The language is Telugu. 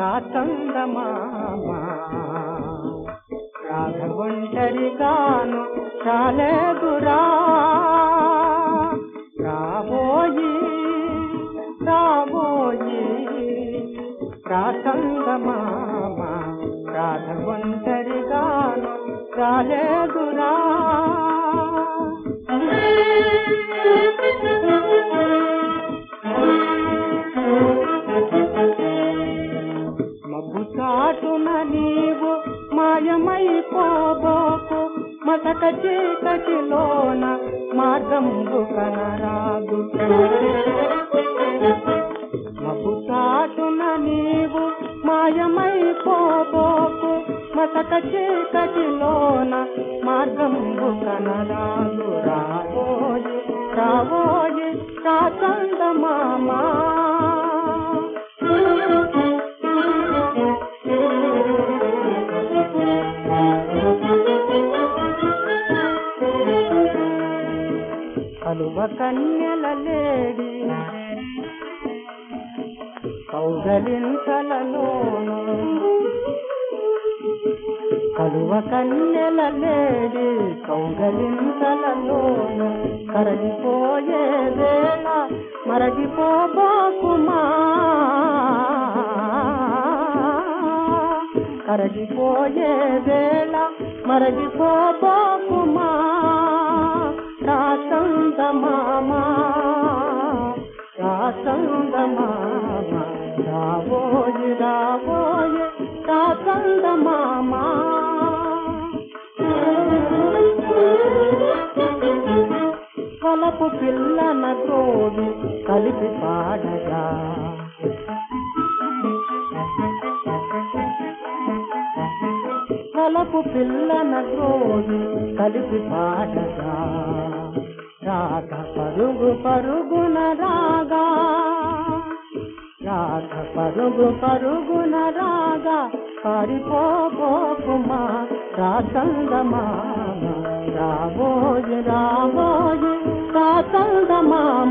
రాచందమామ రాధ ఒంటరిగాను చాలేదురా రాబోయి రాబోయి రాచందమామ రాధ ఒంటరిగాను చాలేదురా మబ్బు చాటున నీవు మాయమైపోబోకు మసక చీకటిలోన మార్గంబు కనరాదు మబ్బు చాటున నీవు మాయమైపోబోకు మసక చీకటిలోన మార్గంబు కనరాదు రాబోయి రాబోయి రాచందమామా కలువ కన్యల లేడి కౌగలింతలలోను కలువ కన్యల లేడి కౌగలింతలలోను కరగిపోయే వేళ మరగిపోబోకుమా కరగిపోయే వేళ మరగిపోబోకుమా రాసందమామా రాసందమామ రాబోయి రాబోయి రాసందమామా కలపు పిల్లన తోడు కలిపి పాడగా కలపు పిల్లన తోడు కలిపి పాడగా రాధ పరుగు పరుగున రాగా రాధ పరుగు పరుగున రాగా పారిపోబోకుమా రాసంగమా రాబోయి రాబోయి రాసంగమా